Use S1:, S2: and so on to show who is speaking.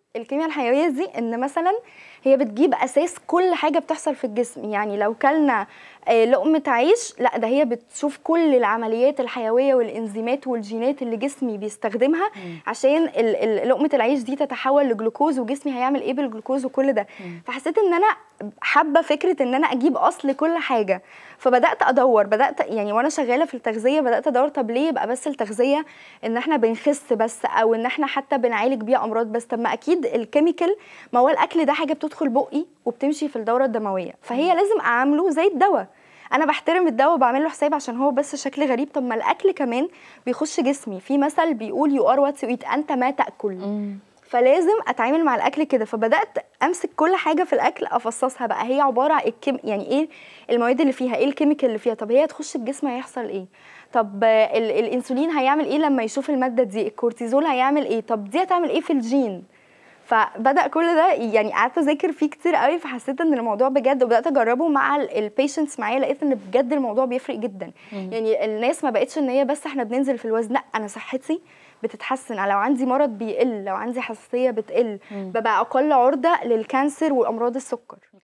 S1: الكيمياء الحيويه دي ان مثلا هي بتجيب اساس كل حاجه بتحصل في الجسم يعني لو كلنا آه، لقمه عيش لا ده هي بتشوف كل العمليات الحيويه والانزيمات والجينات اللي جسمي بيستخدمها عشان ال- ال- لقمه العيش دي تتحول لجلوكوز وجسمي هيعمل ايه بالجلوكوز وكل ده فحسيت ان انا حابه فكره ان انا اجيب اصل كل حاجه فبدات ادور بدات يعني وانا شغاله في التغذيه بدات ادور طب ليه يبقى بس التغذيه ان احنا بنخس بس او ان احنا حتى بنعالج بيها امراض بس طب ما اكيد الكيميكال ما هو الاكل ده حاجه بتدخل بقي وبتمشي في الدوره الدمويه فهي لازم اعامله زي الدواء انا بحترم الدواء وبعمل له حساب عشان هو بس شكل غريب طب ما الاكل كمان بيخش جسمي في مثل بيقول يو ار وات يو ايت انت ما تاكل فلازم اتعامل مع الاكل كده فبدات امسك كل حاجه في الاكل افصصها بقى هي عباره عن الكيم يعني ايه المواد اللي فيها ايه الكيميكال اللي فيها طب هي تخش الجسم هيحصل ايه طب آه، ال- الانسولين هيعمل ايه لما يشوف الماده دي الكورتيزول هيعمل ايه طب دي هتعمل ايه في الجين فبدا كل ده يعني قعدت اذاكر فيه كتير قوي فحسيت ان الموضوع بجد وبدات اجربه مع البيشنتس معايا لقيت ان بجد الموضوع بيفرق جدا يعني الناس ما بقتش ان هي بس احنا بننزل في الوزن لا انا صحتي بتتحسن لو عندي مرض بيقل لو عندي حساسيه بتقل ببقى اقل عرضه للكانسر وامراض السكر